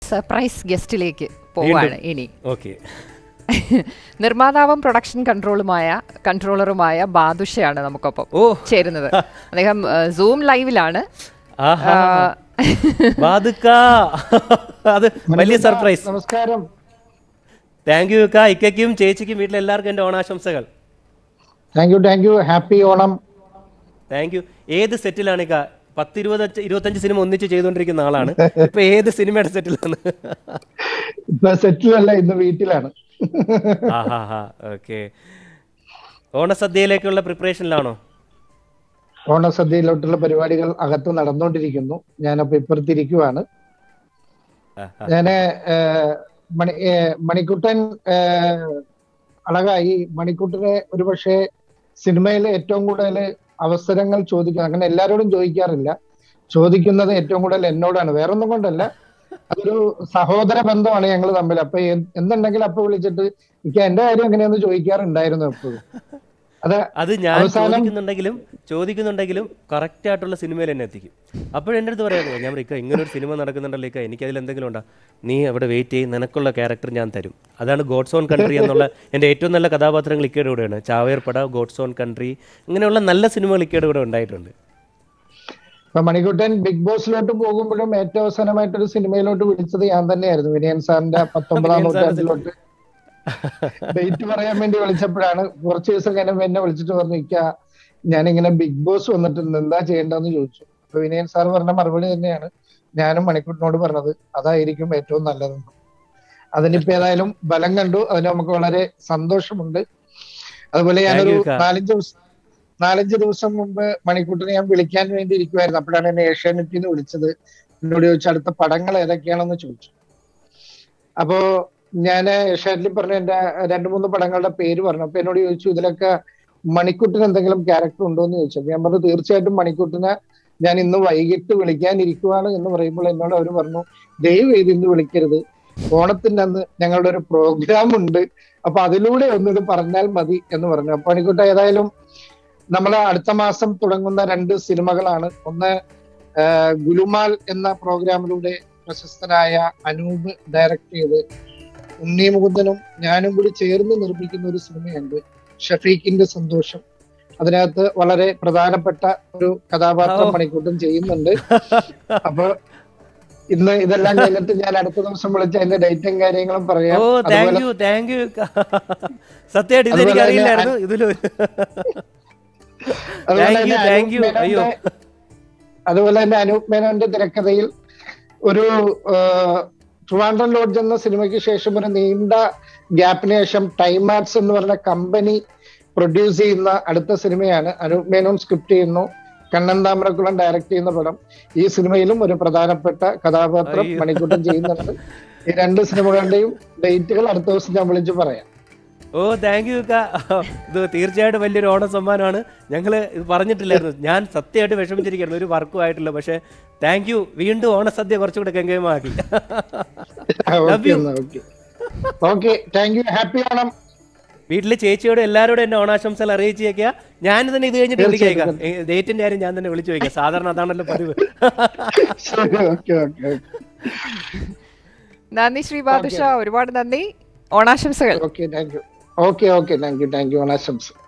Surprise ഗസ്റ്റിലേക്ക് പോവാണ് ഇനി okay നിർമ്മാതാവും production കൺട്രോളുമായ കൺട്രോളറുമായ ബാദുഷയാണ് നമുക്കൊപ്പം ഓ. ചേരുന്നത് അദ്ദേഹം സൂം ലൈവിലാണ് ആഹാ ബാധുക്ക അത് വലിയ സർപ്രൈസ് നമസ്കാരം താങ്ക് യു ഇക്ക ഇക്കയ്ക്കും ചേച്ചിക്കും വീട്ടിലെ എല്ലാവർക്കും എൻ്റെ ഓണാശംസകൾ thank you thank you happy Onam thank you ഏത് സെറ്റിലാണ് ഇക്ക പത്ത് ഇരുപത് ഇരുപത്തഞ്ച് സിനിമ ഒന്നിച്ച് ചെയ്തുകൊണ്ടിരിക്കുന്ന ആളാണ് ഇപ്പൊ ഏത് സിനിമയുടെ സെറ്റിലാണ് ഇപ്പൊ സെറ്റിലല്ല ഇന്ന് വീട്ടിലാണ് ആഹാ ഹാ ഓക്കെ ഓണസദ്യയിലേക്കുള്ള പ്രിപ്പറേഷനിലാണോ ഓണസദ്യയിലോട്ടുള്ള പരിപാടികൾ അകത്ത് നടന്നുകൊണ്ടിരിക്കുന്നു ഞാനപ്പോ ഇപ്പുറത്തിരിക്കുവാണ് ആഹാ. ഞാന് ഏഹ്, മണി ഏഹ്, മണിക്കുട്ടൻ ഏഹ്, അളകായി മണിക്കുട്ടനെ ഒരുപക്ഷെ സിനിമയിൽ ഏറ്റവും കൂടുതൽ അവസരങ്ങൾ ചോദിക്കുക അങ്ങനെ എല്ലാവരോടും ചോദിക്കാറില്ല ചോദിക്കുന്നത് ഏറ്റവും കൂടുതൽ എന്നോടാണ് വേറൊന്നും കൊണ്ടല്ല അതൊരു സഹോദര ബന്ധമാണ് ഞങ്ങൾ തമ്മിൽ അപ്പൊ എന്ത് എന്തുണ്ടെങ്കിലും അപ്പൊ വിളിച്ചിട്ട് എനിക്ക് എന്റെ കാര്യം എങ്ങനെയാന്ന് ചോദിക്കാറുണ്ടായിരുന്നു എപ്പോഴും അത് അത് ഞാൻ അവസാനം- ചോദിക്കുന്നുണ്ടെങ്കിലും ചോദിക്കുന്നുണ്ടെങ്കിലും കറക്റ്റ് ആയിട്ടുള്ള സിനിമയിൽ എന്നെ എത്തിക്കും അപ്പോഴും എൻ്റെ അടുത്ത് പറയാം ഞാൻ ഇക്ക ഇങ്ങനെ ഒരു സിനിമ നടക്കുന്നുണ്ടല്ലോ ഇക്ക എനിക്ക് അതിൽ എന്തെങ്കിലും ഉണ്ടോ നീ അവിടെ വെയിറ്റ് ചെയ്യും നിനക്കുള്ള ക്യാരക്ടർ ഞാൻ തരും അതാണ് ഗോഡ്സ് ഓൺ കൺട്രി എന്നുള്ള എൻ്റെ ഏറ്റവും നല്ല കഥാപാത്രങ്ങൾ ഇക്കയുടെ കൂടെയാണ് ചാവേർപ്പട ഗോഡ്സ് ഓൺ കൺട്രി ഇങ്ങനെയുള്ള നല്ല സിനിമകൾ ഇക്കയുടെ കൂടെ ഉണ്ടായിട്ടുണ്ട് ഇപ്പൊ മണിക്കുട്ടൻ ബിഗ് ബോസിലോട്ട് പോകുമ്പോഴും ഏറ്റവും അവസാനമായിട്ട് ഒരു സിനിമയിലോട്ട് വിളിച്ചത് ഞാൻ തന്നെയായിരുന്നു വിനയൻ സാറിന്റെ പത്തൊമ്പതാം വിനയൻ സാറിന്റെ നൂറ്റാണ്ടിലോട്ട് ഡേറ്റ് പറയാൻ വേണ്ടി വിളിച്ചപ്പോഴാണ് കുറച്ച് ദിവസം കഴിഞ്ഞപ്പോൾ എന്നെ വിളിച്ചിട്ട് പറഞ്ഞു ഇക്ക ഞാനിങ്ങനെ ബിഗ് ബോസ് വന്നിട്ടുണ്ട് എന്താ ചെയ്യേണ്ടതെന്ന് ചോദിച്ചു അപ്പൊ വിനയൻ സാർ പറഞ്ഞ മറുപടി തന്നെയാണ് ഞാനും മണിക്കുട്ടനോട് പറഞ്ഞത് അതായിരിക്കും ഏറ്റവും നല്ലതെന്ന് അതിനിപ്പോ ഏതായാലും ബലം കണ്ടു അതിന് നമുക്ക് വളരെ സന്തോഷമുണ്ട് അതുപോലെ ഞാനൊരു Thank you, Ka. നാലഞ്ച് ദിവസം നാലഞ്ച് ദിവസം മുമ്പ് മണിക്കൂട്ടിനെ ഞാൻ വിളിക്കാൻ വേണ്ടി ഇരിക്കുമായിരുന്നു അപ്പോഴാണ് എന്നെ ഏഷ്യാനെറ്റിൽ നിന്ന് വിളിച്ചത് എന്നോട് ചോദിച്ചു അടുത്ത പടങ്ങൾ ഏതൊക്കെയാണെന്ന് ചോദിച്ചു അപ്പോ ഞാൻ ഏഷ്യാനെറ്റിൽ പറഞ്ഞ എന്റെ രണ്ട് മൂന്ന് പടങ്ങളുടെ പേര് പറഞ്ഞു അപ്പൊ എന്നോട് ചോദിച്ചു ഇതിലൊക്കെ മണിക്കുട്ടിന് എന്തെങ്കിലും ക്യാരക്ടർ ഉണ്ടോ എന്ന് ചോദിച്ചു അപ്പൊ ഞാൻ പറഞ്ഞു തീർച്ചയായിട്ടും മണിക്കുട്ടിനെ ഞാൻ ഇന്ന് വൈകിട്ട് വിളിക്കാനിരിക്കുവാണ് എന്ന് പറയുമ്പോൾ എന്നോട് അവർ പറഞ്ഞു ദയവ് ചെയ്ത് ഇന്ന് വിളിക്കരുത് ഓണത്തിന്റെ അന്ന് ഞങ്ങളുടെ ഒരു പ്രോഗ്രാം ഉണ്ട് അപ്പൊ അതിലൂടെ ഒന്നിത് പറഞ്ഞാൽ മതി എന്ന് പറഞ്ഞു അപ്പൊ മണിക്കുട്ട ഏതായാലും നമ്മൾ അടുത്ത മാസം തുടങ്ങുന്ന രണ്ട് സിനിമകളാണ് ഒന്ന് ആ, ഗുലുമാൽ എന്ന പ്രോഗ്രാമിലൂടെ പ്രശസ്തനായ അനൂപ് ഡയറക്ട് ചെയ്ത് ഉണ്ണി മുകുന്ദനും ഞാനും കൂടി ചേർന്ന് നിർമ്മിക്കുന്ന ഒരു സിനിമയുണ്ട് ഷഫീഖിന്റെ സന്തോഷം അതിനകത്ത് വളരെ പ്രധാനപ്പെട്ട ഒരു കഥാപാത്രം ഓ. മണിക്കൂട്ടം ചെയ്യുന്നുണ്ട് അപ്പൊ ഇന്ന് ഇതെല്ലാം കഴിഞ്ഞിട്ട് ഞാൻ അടുത്ത ദിവസം വിളിച്ച് അതിന്റെ ഡേറ്റും കാര്യങ്ങളും പറയാം ഓ താങ്ക് അതുപോലെ യു താങ്ക് യു സത്യമായിട്ട് ഇത് അതുപോലെ എനിക്ക് തന്നെ അറിയില്ലായിരുന്നു ഇതിലൊരു അതുപോലെ Thank you, തന്നെ thank അനൂപ് you. അയ്യോ. മേനോന്റെ- അതുപോലെ തന്നെ അനൂപ് മേനോന്റെ തിരക്കഥയിൽ ഒരു ആ, ട്രിവാൻഡ്രം ലോഡ്ജ് എന്ന സിനിമയ്ക്ക് ശേഷം ഒരു നീണ്ട ഗ്യാപ്പിന് ശേഷം ടൈം ആർട്സ് എന്ന് പറഞ്ഞ കമ്പനി പ്രൊഡ്യൂസ് ചെയ്യുന്ന അടുത്ത സിനിമയാണ് അനൂപ് മേനോൻ സ്ക്രിപ്റ്റ് ചെയ്യുന്നു കണ്ണൻ താമരക്കുളം ഡയറക്ട് ചെയ്യുന്ന പടം ഈ സിനിമയിലും ഒരു പ്രധാനപ്പെട്ട കഥാപാത്രം അയ്യോ. മണിക്കൂട്ടം ചെയ്യുന്നുണ്ട് ഈ രണ്ട് സിനിമകളുടെയും ഡേറ്റുകൾ അടുത്ത ദിവസം ഞാൻ വിളിച്ച് പറയാം ഓ താങ്ക് യു ഇത് തീർച്ചയായിട്ടും വലിയൊരു ഓണ സമ്മാനമാണ് ഞങ്ങൾ ഇത് പറഞ്ഞിട്ടില്ലായിരുന്നു ഞാൻ സത്യമായിട്ട് വിഷമിച്ചിരിക്കുന്നു ഒരു വർക്കും ആയിട്ടില്ല പക്ഷേ താങ്ക് യു വീണ്ടും ഓണസദ്യ കുറച്ചുകൂടെ കെങ്കേമാക്കി Love you. Okay okay thank you happy Onam വീട്ടിലെ ചേച്ചിയോട് എല്ലാവരോടും എന്റെ ഓണാശംസകൾ അറിയിച്ചേക്കുക ഞാൻ തന്നെ ഇത് കഴിഞ്ഞിട്ട് വിളിച്ചേക്കാം ഡേറ്റിന്റെ കാര്യം ഞാൻ തന്നെ വിളിച്ചു വയ്ക്കാം സാധാരണ അതാണല്ലോ പതിവ് ശരി ഓക്കെ ഓക്കെ നന്ദി ശ്രീ ബാദുഷ ഒരുപാട് നന്ദി ഓണാശംസകൾ okay thank you okay okay thank you thank you ഓണാശംസ